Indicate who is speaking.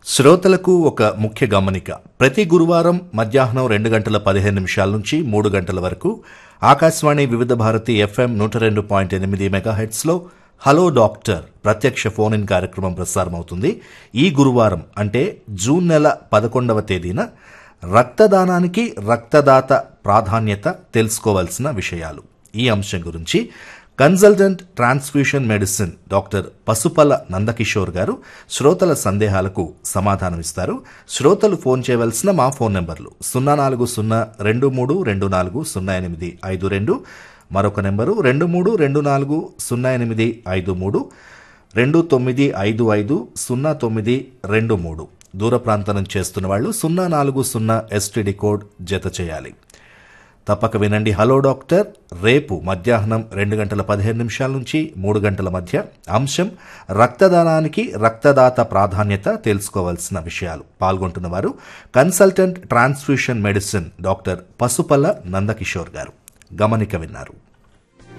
Speaker 1: శ్రోతలకు ఒక ముఖ్య గమనిక ప్రతి గురువారం మధ్యాహ్నం రెండు గంటల పదిహేను నిమిషాల నుంచి మూడు గంటల వరకు ఆకాశవాణి వివిధ భారతి ఎఫ్ఎం నూట రెండు పాయింట్ ఎనిమిది మెగాహెట్స్లో హలో డాక్టర్ ప్రత్యక్ష ఫోన్ ఇన్ కార్యక్రమం ప్రసారమవుతుంది ఈ గురువారం అంటే జూన్ నెల పదకొండవ తేదీన రక్తదానానికి రక్తదాత ప్రాధాన్యత తెలుసుకోవాల్సిన విషయాలు ఈ అంశం గురించి consultant transfusion medicine doctor Pasupula Nandakishore garu శ్రోతల సందేహాలకు సమాధానమిస్తారు శ్రోతలు ఫోన్ చేయవలసిన మా ఫోన్ నెంబర్లు సున్నా నాలుగు సున్నా రెండు మూడు రెండు నాలుగు సున్నా ఎనిమిది ఐదు రెండు మరొక నెంబరు రెండు మూడు రెండు నాలుగు సున్నా ఎనిమిది ఐదు మూడు రెండు తొమ్మిది ఐదు ఐదు సున్నా తొమ్మిది రెండు మూడు దూర ప్రాంతం నుంచి చేస్తున్న వాళ్ళు సున్నా నాలుగు సున్నా ఎస్టీడీ కోడ్ జత చేయాలి తప్పక వినండి హలో డాక్టర్ రేపు మధ్యాహ్నం రెండు గంటల పదిహేను నిమిషాల నుంచి మూడు గంటల మధ్య అంశం రక్తదానానికి రక్తదాత ప్రాధాన్యత తెలుసుకోవాల్సిన విషయాలు పాల్గొంటున్న వారు consultant transfusion medicine doctor Pasupula Nandakishore garu గమనిక విన్నారు